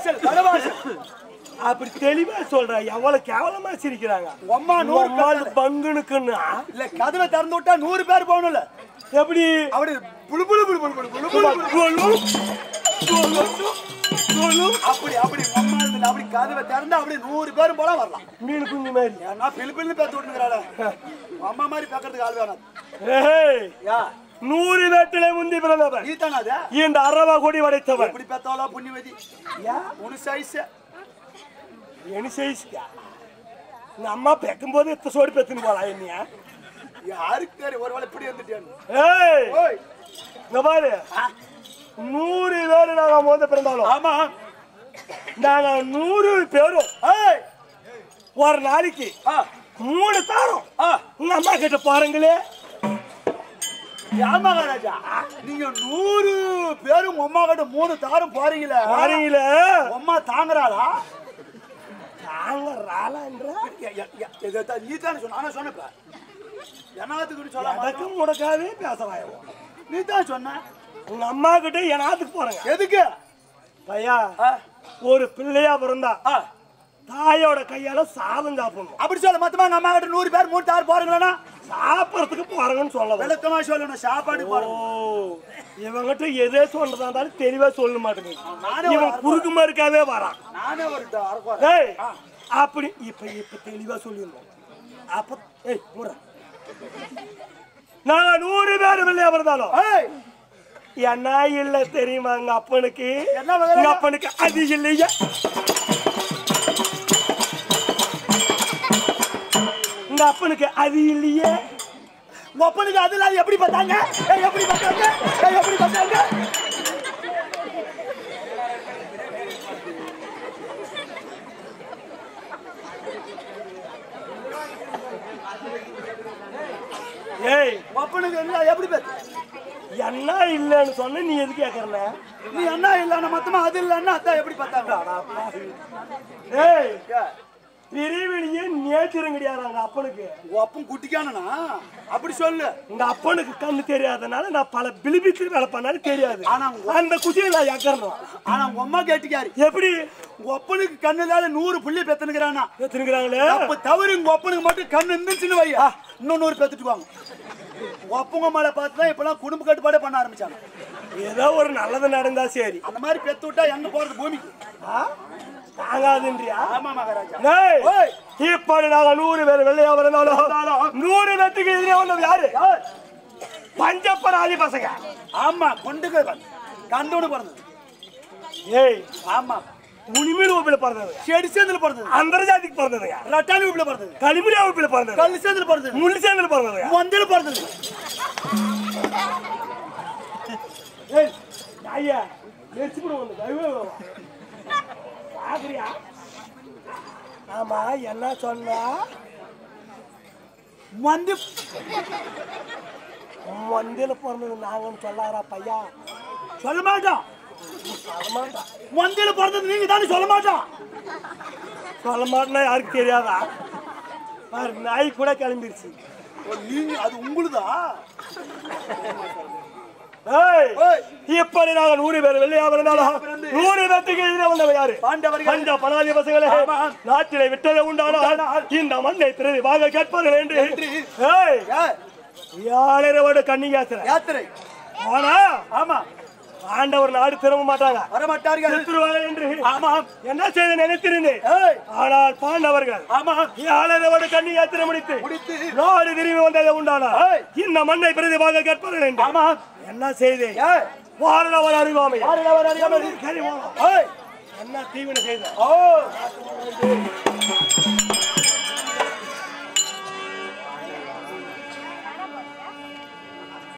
வடவாசல் வடவாசல் அப்படி தெளிவா சொல்ற எவ்வளவு கேவலமா சிரிக்கிறாங்க அம்மா நூறு நம்மால் பேர் பங்குனுக்குன்னா இல்ல கதவை திறந்து விட்டா நூறு பேர் போகணும்ல எப்படி அப்படி புழு புழு புழு புழு புழு புழு புழு புழு. கொலு, கொலு, கொலு. அப்படி அப்படி அம்மா இதுல அப்படி கதவை திறந்து அப்படி நூறு பேரும் போல வரலாம் மீன் குஞ்சு மாதிரி ஏன்னா பில்லு பில்லு பேத்து விட்டுங்கிறாள அம்மா மாதிரி பேக்கறதுக்கு ஆள் வேணாம் ஏய், யா நூறு வேட்டிலே முந்தி பிறந்தவன் நீ தானே அது இந்த அரவா கொடி வடைத்தவன் எப்படி பெத்தாலோ புண்ணியவதி யா உனு சைஸ் என்ன செய்யா உங்க அம்மா பெக்கும் போது எத்த சோடி பெத்துன்னு போலாம் என்னையா யாருக்கு தெரியும் ஒரு வேளை இப்படி வந்துட்டேன்னு ஏய் ஓய் இங்க பாரு நூறு பேரு நாங்க மோத பிறந்தாலும் ஆமா நாங்க நூறு பேரும் ஏய் ஒரு நாளைக்கு ஆ மூணு தாரம் ஆ உங்க அம்மா கிட்ட பாருங்களே ஆமா ராஜா நீங்க நூறு பேரும் உங்க அம்மா கிட்ட மூணு தாரம் போறீங்களே பாருங்களே உங்க அம்மா தாங்குறாளா நாங்க ராலான்ற எ- எ- எ- இதைத்தான் நீ தானே சொன்ன நானே சொன்னப்ப என்னத்துக்கு சொல்லாம எதற்கும் முடக்காவே பேசலாம் நீ தான் சொன்ன உங்க அம்மா கிட்ட எனாத்துக்கு போறேங்க எதுக்கு பையா ஆ, ஒரு பிள்ளையா பிறந்தா ஆ. தாயோட கையால சாதம் சாப்பிடணும் அப்படி சொல்ல மொத்தமா எங்க அம்மா கிட்ட நூறு பேர் மூணு தார் போறீங்களா சாப்பிடறதுக்கு போறேங்கன்னு சொல்லலாம் விளக்கமா சொல்லணும் சாப்பாடு ஓ போறோம் இவங்கிட்ட எதே சொல்றதா இருந்தாலும் தெளிவா சொல்ல மாட்டேங்குது நானே ஒரு இவன் குறுக்கு மறுக்காவே வரான் நானே ஒரு அரக்கோர ஏய் அப்படி இப்ப இப்ப தெளிவா சொல்லிருந்தோம் அப்ப ஏய் முற நாங்க நூறு பேர் வெளியே இருந்தாலும் ஏய் என்ன இல்ல தெரியுமா எங்க அப்பனுக்கு என்ன வகை? எங்க அப்பனுக்கு அது இல்லையா எங்க அப்பனுக்கு அது இல்லையே உங்க அப்பனுக்கு அது இல்லாத எப்படி பார்த்தாங்க ஏய், எப்படி பார்த்தாங்க ஏய், எப்படி பார்த்தாங்க ஏய் உங்க அப்பனுக்கு என்ன எப்படி பார்த்து என்ன இல்லைன்னு சொன்ன நீ எது கேக்குறன நீ என்ன இல்லைன்னா மொத்தமா அது இல்லைன்னா அதான் எப்படி பார்த்தாங்க ஏய் ஏய், பிரிவினியே நேத்திரங்கடியாரு எங்க அப்பனுக்கு உங்க அப்பன் குட்டிக்கானா அப்படி சொல்லு எங்க அப்பனுக்கு கண்ணு தெரியாதனால நான் பல பிலிபிக்கு வேலை பண்ணாலும் தெரியாது ஆனா உங்க- அந்த குட்டியை நான் எக்கறணும் ஆனா உங்க அம்மா கேட்டுக்காரு எப்படி உங்க அப்பனுக்கு கண்ணு இல்லாத நூறு புள்ளி பெத்துனுக்குறானா ஏத்துனுக்குறாங்களே அப்ப தவறு உங்க அப்பனுக்கு மட்டும் கண்ணு இருந்துச்சுன்னு வையா இன்னும் நூறு பெத்துட்டுவாங்க உங்க அப்பங்க மேல பார்த்து தான் இப்பெல்லாம் குடும்ப கட்டுப்பாடே பண்ண ஆரம்பிச்சாங்க ஏதோ ஒரு நல்லது நடந்தா சரி அந்த மாதிரி பெத்து விட்டா எங்க போறது பூமிக்கு ஆ? தாங்காதுன்றியா ஆமா மகாராஜா டேய், ஓய். இப்படி நாங்க நூறு பேர் வெள்ளையா இருந்தாலும் நூறு பேத்துக்கு எதிரே வந்தது யாரு ஏய், பஞ்சப்பராதி பசங்க ஆமா கொண்டு கண்டோடு பிறந்தது ஏய் ஆமா உனிமீன் ஊப்பில பிறந்தது செடி சேர்ந்துல பிறந்தது அந்தர்ஜாதிக்கு பிறந்ததுங்க ரட்டாணி வீட்டுல பிறந்தது களிமுடியா ஊப்பில பிறந்தது கல் சேர்ந்துல பிறந்தது முள்ளு சேர்ந்தல் பிறந்ததுங்க மந்தில பிறந்தது ஏய் ஐயா நெரிச்சு கூட வந்து கழுவே பாக்குறியா ஆமா என்ன சொன்னா மந்தி மந்தில பிறந்தது நாங்கன்னு சொல்லாரா பையா சொல்ல மாட்டோம் சொல்ல மாட்டான் மந்தில பிறந்தது நீங்க தானே சொல்ல மாட்டோம் சொல்ல மாட்டேன்னா யாருக்கு தெரியாதா பாரு நாய் கூட கிளம்பிருச்சு ஓ, நீங்க அது உங்களுதா ஏய் ஓய். இப்படி நாங்க நூறு பேர் வெள்ளையா இருந்தாலும் நூறு பேத்துக்கு எதிரே வந்தவன் யாரு பாண்டவர்கள் பஞ்ச பணாதி பசங்களே ஆமா. நாட்டிலே விட்டதை உண்டானால் இந்த மண்ணை பிறகு வாங்க கேட்பார்கள் என்று ஏய் ஏய், யாரோட கண்ணிகாசுற யாத்திரை ஆனா ஆமா ஆண்டவர் நாடு திரும்ப மாட்டாங்க வரமாட்டார்கள் செத்துருவாங்க என்று ஆமா என்ன செய்து நினைத்திருந்தேன் ஏய் ஆனால் பாண்டவர்கள் ஆமா யாரோட கண்ணி யாத்திரை முடித்து முடித்து நாடு திரும்பி வந்ததை உண்டானா ஏய். இந்த மண்ணை பிரதி வாங்க கேட்பார்கள் என்று ஆமா என்ன செய்து ஏய் வாரணவர் அறிவாமை யாரு அவர் அறியாமல் கறி வாரம். ஏய் என்ன தீவன செய்த ஓ